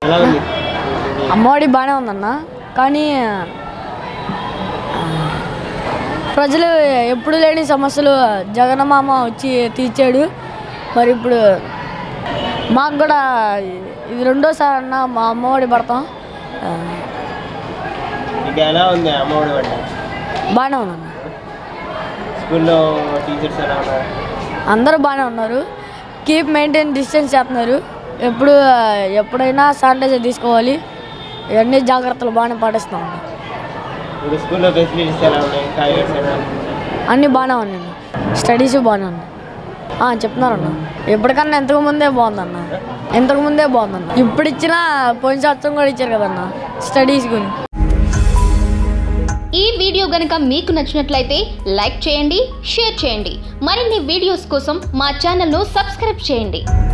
ఎలా ఉంది అమ్మఒడి బాగానే ఉందన్న కానీ ఆ, ప్రజలు ఎప్పుడు లేని సమస్యలు జగనమామ వచ్చి తీర్చాడు మరి ఇప్పుడు మాకు కూడా ఇది రెండోసారి అన్న మా అమ్మఒడి పడతాం ఆ, మీకు ఎలా ఉంది అమ్మఒడి వంట బాగానే ఉందన్న స్కూల్లో టీచర్స్ ఎలా ఉన్నారు అందరూ బాగానే ఉన్నారు కీప్ మెయింటైన్ డిస్టెన్స్ చేస్తున్నారు ఎప్పుడు ఎప్పుడైనా శానిటైజర్ తీసుకోవాలి ఇవన్నీ జాగ్రత్తలు బాగానే పాటిస్తాం ఇప్పుడు స్కూల్లో ఫెసిలిటీస్ ఎలా ఉన్నాయి టాయిలెట్స్ ఎలా అన్నీ బాగానే ఉన్నాయండి స్టడీస్ బాగానే ఉన్నాయి ఆ, చెప్తున్నారన్న ఎప్పటికన్నా ఇంతకు ముందే బాగుందన్న ఇంతకు ముందే బాగుందన్న ఇప్పుడు ఇచ్చిన పోయిన సంవత్సరం కూడా ఇచ్చారు కదన్న స్టడీస్ గురించి ఈ వీడియో గనక మీకు నచ్చినట్లయితే లైక్ చేయండి షేర్ చేయండి మరిన్ని వీడియోస్ కోసం మా ఛానల్ను సబ్స్క్రైబ్ చేయండి